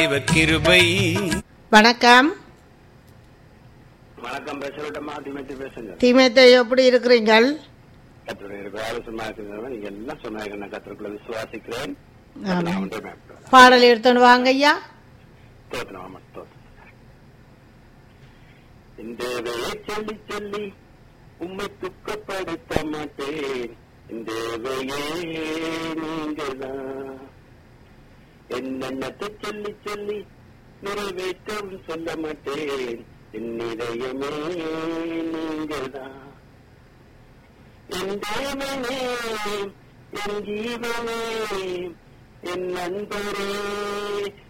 இவர் கிருபை வணக்கம் வணக்கம் பேசவிட்டமா திமத்தி பேசுங்க தீமத்தை எப்படி இருக்கிறீங்கள் கத்தருடைய வேலை சும்மா இருக்கிறவங்க நீங்க எல்லாம் சொன்னாங்க நான் கத்தருக்குள்ள விசுவாசிக்கிறேன் ஆமாம். நான் ஒன்றே மேற்கொள்கிறேன். பாடல் எடுத்துன்னு வாங்க ஐயா தோத்திரம் ஆமா தோத்திரம் இந்த வேலை சொல்லி சொல்லி உம்மை துக்கப்படுத்த மாட்டேன் இந்த வேலையே நீங்கதான் என்னென்னத்தை சொல்லி சொல்லி நிறைவேற்றவும் சொல்ல மாட்டேன் என் இதயமே நீங்கதான் என் தேவனே என் ஜீவனே என் நண்பரே